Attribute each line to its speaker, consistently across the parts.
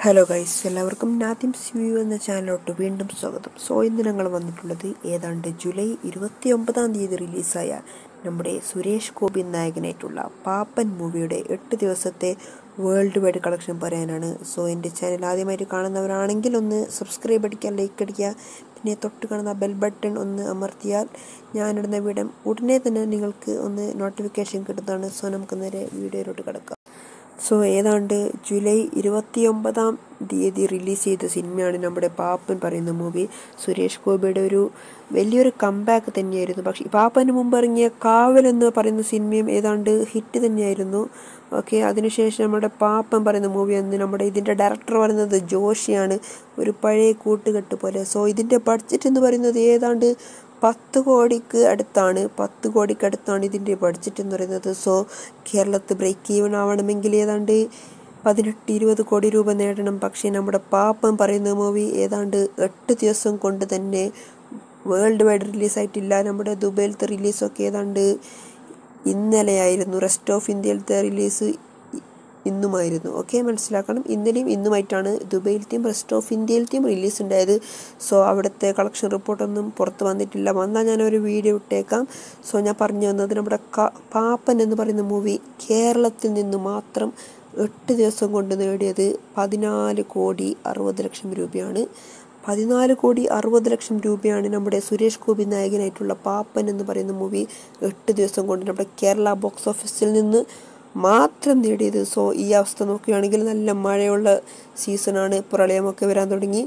Speaker 1: hello guys എല്ലാവർക്കും നാദിം sue എന്ന ചാനലിലോട്ട് വീണ്ടും സ്വാഗതം സോ ഇന്ന് ഞങ്ങൾ വന്നിട്ടുള്ളത് ഏതാണ്ട് ജൂലൈ ഇരുപത്തി ഒമ്പതാം തീയതി റിലീസായ നമ്മുടെ സുരേഷ് ഗോപി നായകനായിട്ടുള്ള പാപ്പൻ മൂവിയുടെ എട്ട് ദിവസത്തെ വേൾഡ് വൈഡ് കളക്ഷൻ പറയാനാണ് സോ എൻ്റെ ചാനൽ ആദ്യമായിട്ട് കാണുന്നവരാണെങ്കിൽ ഒന്ന് സബ്സ്ക്രൈബ് അടിക്കുക ലൈക്ക് അടിക്കുക പിന്നെ തൊട്ട് കാണുന്ന ബെൽ ബട്ടൺ ഒന്ന് അമർത്തിയാൽ ഞാനിടുന്ന വീഡിയോ ഉടനെ തന്നെ നിങ്ങൾക്ക് ഒന്ന് നോട്ടിഫിക്കേഷൻ കിട്ടുന്നതാണ് സോ നമുക്ക് നേരെ വീഡിയോയിലോട്ട് കിടക്കാം സോ ഏതാണ്ട് ജൂലൈ ഇരുപത്തി ഒമ്പതാം തീയതി റിലീസ് ചെയ്ത സിനിമയാണ് നമ്മുടെ പാപ്പൻ പറയുന്ന മൂവി സുരേഷ് ഗോപിയുടെ ഒരു വലിയൊരു കംബാക്ക് തന്നെയായിരുന്നു പക്ഷേ പാപ്പന് മുമ്പ് ഇറങ്ങിയ കാവൽ എന്ന് പറയുന്ന സിനിമയും ഏതാണ്ട് ഹിറ്റ് തന്നെയായിരുന്നു ഓക്കെ അതിനുശേഷം നമ്മുടെ പാപ്പൻ പറയുന്ന മൂവി എന്ന് നമ്മുടെ ഇതിൻ്റെ ഡയറക്ടർ പറയുന്നത് ജോഷിയാണ് ഒരു പഴയ കൂട്ടുകെട്ട് പോലെ സോ ഇതിൻ്റെ ബഡ്ജറ്റ് എന്ന് പറയുന്നത് ഏതാണ്ട് പത്ത് കോടിക്ക് അടുത്താണ് പത്ത് കോടിക്ക് അടുത്താണ് ഇതിൻ്റെ ബഡ്ജറ്റ് എന്ന് പറയുന്നത് സോ കേരളത്തിൽ ബ്രേക്ക് ഈവൻ ആവണമെങ്കിൽ ഏതാണ്ട് പതിനെട്ട് ഇരുപത് കോടി രൂപ നേടണം പക്ഷേ നമ്മുടെ പാപ്പം പറയുന്ന മൂവി ഏതാണ്ട് എട്ട് ദിവസം കൊണ്ട് തന്നെ വേൾഡ് വൈഡ് റിലീസായിട്ടില്ല നമ്മുടെ ദുബൈയിലത്തെ റിലീസൊക്കെ ഏതാണ്ട് ഇന്നലെയായിരുന്നു റെസ്റ്റ് ഓഫ് ഇന്ത്യയിലത്തെ റിലീസ് ഇന്നുമായിരുന്നു ഓക്കെ മനസ്സിലാക്കണം ഇന്നലെയും ഇന്നുമായിട്ടാണ് ദുബൈയിലത്തെയും റെസ്റ്റ് ഓഫ് ഇന്ത്യയിലത്തെയും റിലീസ് ഉണ്ടായത് സോ അവിടുത്തെ കളക്ഷൻ റിപ്പോർട്ടൊന്നും പുറത്ത് വന്നിട്ടില്ല വന്നാൽ ഞാനൊരു വീഡിയോ ഇട്ടേക്കാം സോ ഞാൻ പറഞ്ഞു വന്നത് നമ്മുടെ പാപ്പൻ എന്ന് പറയുന്ന മൂവി കേരളത്തിൽ നിന്ന് മാത്രം എട്ട് ദിവസം കൊണ്ട് നേടിയത് പതിനാല് കോടി അറുപത് ലക്ഷം രൂപയാണ് പതിനാല് കോടി അറുപത് ലക്ഷം രൂപയാണ് നമ്മുടെ സുരേഷ് ഗോപി നായകനായിട്ടുള്ള പാപ്പൻ എന്ന് പറയുന്ന മൂവി എട്ട് ദിവസം കൊണ്ട് നമ്മുടെ കേരള ബോക്സ് ഓഫീസിൽ നിന്ന് മാത്രം നേടിയത് സോ ഈ അവസ്ഥ നോക്കുകയാണെങ്കിൽ നല്ല മഴയുള്ള സീസണാണ് പ്രളയമൊക്കെ വരാൻ തുടങ്ങി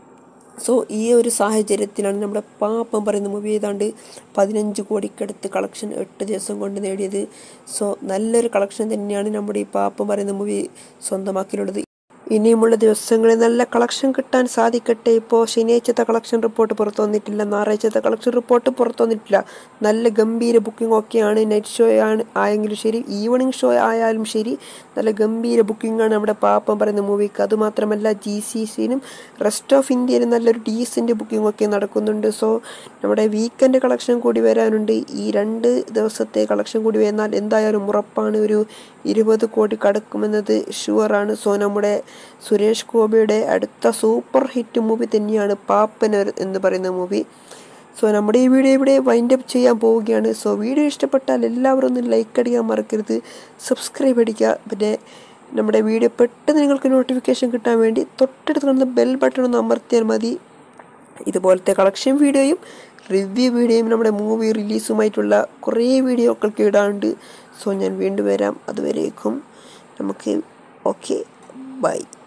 Speaker 1: സോ ഈ ഒരു സാഹചര്യത്തിലാണ് നമ്മുടെ പാപ്പം പറയുന്ന മൂവി ഏതാണ്ട് പതിനഞ്ച് കോടിക്കടുത്ത് കളക്ഷൻ എട്ട് ദിവസം കൊണ്ട് നേടിയത് സോ നല്ലൊരു കളക്ഷൻ തന്നെയാണ് നമ്മുടെ ഈ പാപ്പം പറയുന്ന മൂവി സ്വന്തമാക്കിയിട്ടുള്ളത് ഇനിയുമുള്ള ദിവസങ്ങളിൽ നല്ല കളക്ഷൻ കിട്ടാൻ സാധിക്കട്ടെ ഇപ്പോൾ ശനിയാഴ്ചത്തെ കളക്ഷൻ റിപ്പോർട്ട് പുറത്തു വന്നിട്ടില്ല ഞായറാഴ്ചത്തെ കളക്ഷൻ റിപ്പോർട്ട് പുറത്തു വന്നിട്ടില്ല നല്ല ഗംഭീര ബുക്കിംഗ് ഒക്കെയാണ് നൈറ്റ് ഷോ ആണ് ആയെങ്കിലും ശരി ഈവനിങ് ഷോ ആയാലും ശരി നല്ല ഗംഭീര ബുക്കിംഗ് ആണ് നമ്മുടെ പാപ്പം പറയുന്ന മൂവിക്ക് അതുമാത്രമല്ല ജി സി സിനും റെസ്റ്റ് ഓഫ് ഇന്ത്യയിലും നല്ലൊരു ഡീസൻറ്റ് ബുക്കിംഗ് ഒക്കെ നടക്കുന്നുണ്ട് സോ നമ്മുടെ വീക്കെൻഡ് കളക്ഷൻ കൂടി വരാനുണ്ട് ഈ രണ്ട് ദിവസത്തെ കളക്ഷൻ കൂടി വന്നാൽ എന്തായാലും ഉറപ്പാണ് ഒരു ഇരുപത് കോടി കടക്കുമെന്നത് ഷുവറാണ് സോ നമ്മുടെ സുരേഷ് ഗോപിയുടെ അടുത്ത സൂപ്പർ ഹിറ്റ് മൂവി തന്നെയാണ് പാപ്പനർ എന്ന് പറയുന്ന മൂവി സോ നമ്മുടെ ഈ വീഡിയോ ഇവിടെ വൈൻഡ് അപ്പ് ചെയ്യാൻ പോവുകയാണ് സോ വീഡിയോ ഇഷ്ടപ്പെട്ടാൽ എല്ലാവരും ഒന്ന് ലൈക്ക് അടിക്കാൻ മറക്കരുത് സബ്സ്ക്രൈബ് അടിക്കുക പിന്നെ നമ്മുടെ വീഡിയോ പെട്ടെന്ന് നിങ്ങൾക്ക് നോട്ടിഫിക്കേഷൻ കിട്ടാൻ വേണ്ടി തൊട്ടടുത്ത് കാണുന്ന ബെൽ ബട്ടൺ ഒന്ന് അമർത്തിയാൽ മതി ഇതുപോലത്തെ കളക്ഷൻ വീഡിയോയും റിവ്യൂ വീഡിയോയും നമ്മുടെ മൂവി റിലീസുമായിട്ടുള്ള കുറേ വീഡിയോകൾക്ക് ഇടാണ്ട് സോ ഞാൻ വീണ്ടും വരാം അതുവരേക്കും നമുക്ക് ഓക്കെ ബൈ